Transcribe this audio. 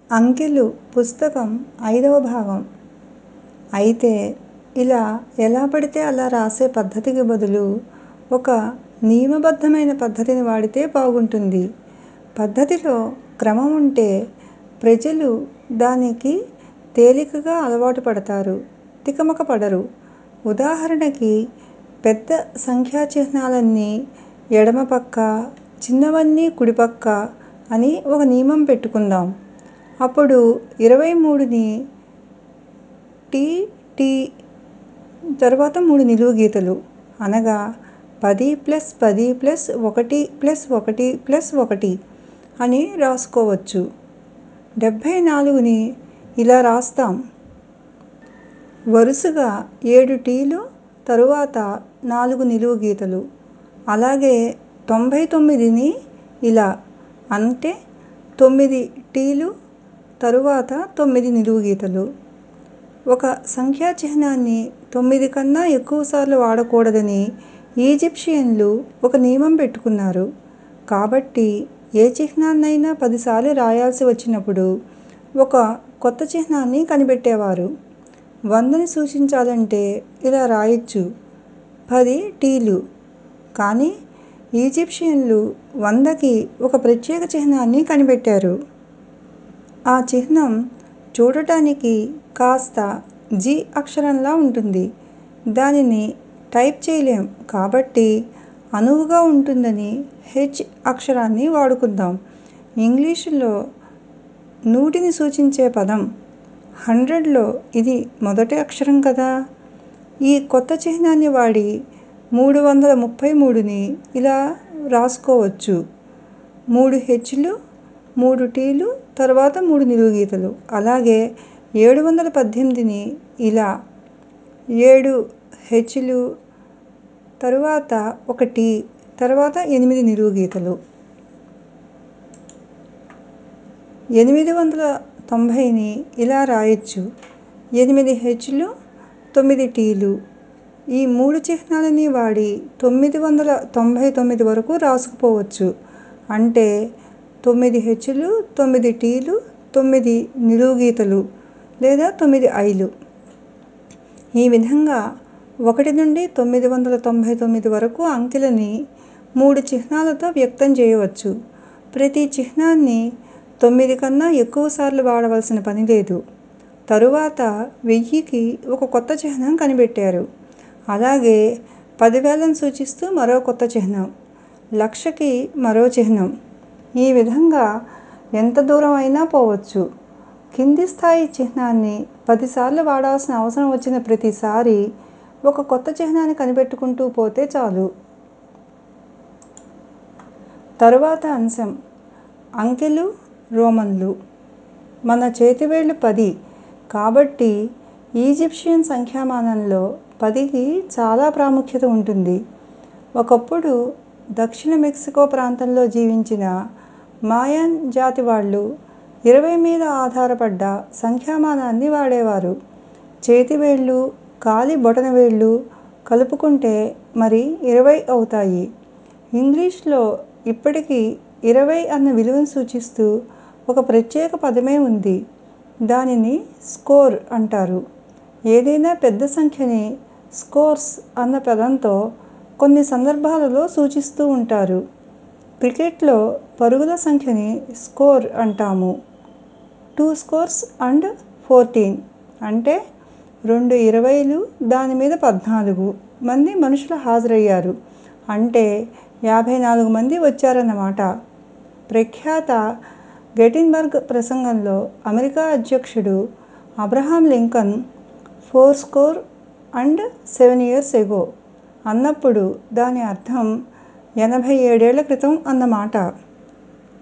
అంకెలు పుస్తకం ఐదవ భాగం అయితే ఇలా ఎలా పడితే అలా రాసే పద్ధతికి బదులు ఒక నియమబద్ధమైన పద్ధతిని వాడితే బాగుంటుంది పద్ధతిలో క్రమం ఉంటే ప్రజలు దానికి తేలికగా అలవాటు పడతారు తికమక పడరు ఉదాహరణకి పెద్ద సంఖ్యా చిహ్నాలన్నీ ఎడమ పక్క చిన్నవన్నీ కుడి పక్క అని ఒక నియమం పెట్టుకుందాం అప్పుడు ఇరవై మూడుని టి టి తరువాత మూడు నిలువు గీతలు అనగా పది ప్లస్ పది ప్లస్ ఒకటి ప్లస్ ఒకటి ప్లస్ ఒకటి అని రాసుకోవచ్చు డెబ్భై నాలుగుని ఇలా రాస్తాం వరుసగా ఏడు టీలు తరువాత నాలుగు నిలువు గీతలు అలాగే తొంభై తొమ్మిదిని ఇలా అంటే తొమ్మిది టీలు తరువాత తొమ్మిది నిలువు గీతలు ఒక సంఖ్యా చిహ్నాన్ని తొమ్మిది కన్నా ఎక్కువసార్లు వాడకూడదని ఈజిప్షియన్లు ఒక నియమం పెట్టుకున్నారు కాబట్టి ఏ చిహ్నాన్నైనా పదిసార్లు రాయాల్సి వచ్చినప్పుడు ఒక కొత్త చిహ్నాన్ని కనిపెట్టేవారు వందని సూచించాలంటే ఇలా రాయొచ్చు పది టీలు కానీ ఈజిప్షియన్లు వందకి ఒక ప్రత్యేక చిహ్నాన్ని కనిపెట్టారు ఆ చిహ్నం చూడటానికి కాస్త జి అక్షరంలా ఉంటుంది దానిని టైప్ చేయలేం కాబట్టి అనువుగా ఉంటుందని హెచ్ అక్షరాన్ని వాడుకుందాం ఇంగ్లీషులో నూటిని సూచించే పదం హండ్రెడ్లో ఇది మొదటి అక్షరం కదా ఈ కొత్త చిహ్నాన్ని వాడి మూడు వందల ముప్పై మూడుని ఇలా రాసుకోవచ్చు మూడు హెచ్లు మూడు టీలు తరువాత మూడు నిలువు గీతలు అలాగే ఏడు వందల పద్దెనిమిదిని ఇలా ఏడు హెచ్లు తరువాత ఒక టీ తరువాత ఎనిమిది నిలువు గీతలు ఎనిమిది వందల తొంభైని ఇలా రాయొచ్చు ఎనిమిది హెచ్లు తొమ్మిది టీలు ఈ మూడు చిహ్నాలని వాడి తొమ్మిది వందల తొంభై తొమ్మిది వరకు రాసుకుపోవచ్చు అంటే తొమ్మిది హెచ్లు తొమ్మిది టీలు తొమ్మిది నిలువు గీతలు లేదా తొమ్మిది ఐలు ఈ విధంగా ఒకటి నుండి తొమ్మిది వందల తొంభై తొమ్మిది వరకు అంకెలని మూడు చిహ్నాలతో వ్యక్తం చేయవచ్చు ప్రతి చిహ్నాన్ని తొమ్మిది కన్నా ఎక్కువసార్లు వాడవలసిన పని లేదు తరువాత వెయ్యికి ఒక కొత్త చిహ్నం కనిపెట్టారు అలాగే పదివేలను సూచిస్తూ మరో కొత్త చిహ్నం లక్షకి మరో చిహ్నం ఈ విధంగా ఎంత దూరం అయినా పోవచ్చు కింది స్థాయి చిహ్నాన్ని పదిసార్లు వాడాల్సిన అవసరం వచ్చిన ప్రతిసారి ఒక కొత్త చిహ్నాన్ని కనిపెట్టుకుంటూ పోతే చాలు తరువాత అంశం అంకెలు రోమన్లు మన చేతివేళ్ళు పది కాబట్టి ఈజిప్షియన్ సంఖ్యామానంలో పదికి చాలా ప్రాముఖ్యత ఉంటుంది ఒకప్పుడు దక్షిణ మెక్సికో ప్రాంతంలో జీవించిన మాయన్ జాతి వాళ్ళు ఇరవై మీద ఆధారపడ్డ సంఖ్యామానాన్ని వాడేవారు చేతివేళ్ళు కాలి బొటనవేళ్ళు కలుపుకుంటే మరి ఇరవై అవుతాయి ఇంగ్లీష్లో ఇప్పటికీ ఇరవై అన్న విలువను సూచిస్తూ ఒక ప్రత్యేక పదమే ఉంది దానిని స్కోర్ అంటారు ఏదైనా పెద్ద సంఖ్యని స్కోర్స్ అన్న పదంతో కొన్ని సందర్భాలలో సూచిస్తూ ఉంటారు క్రికెట్లో పరుగుల సంఖ్యని స్కోర్ అంటాము టూ స్కోర్స్ అండ్ ఫోర్టీన్ అంటే రెండు ఇరవైలు దాని మీద పద్నాలుగు మంది మనుషులు హాజరయ్యారు అంటే యాభై నాలుగు మంది వచ్చారన్నమాట ప్రఖ్యాత గెటిన్బర్గ్ ప్రసంగంలో అమెరికా అధ్యక్షుడు Abraham Lincoln four score and seven years ago అన్నప్పుడు దాని అర్థం ఎనభై ఏడేళ్ల క్రితం అన్నమాట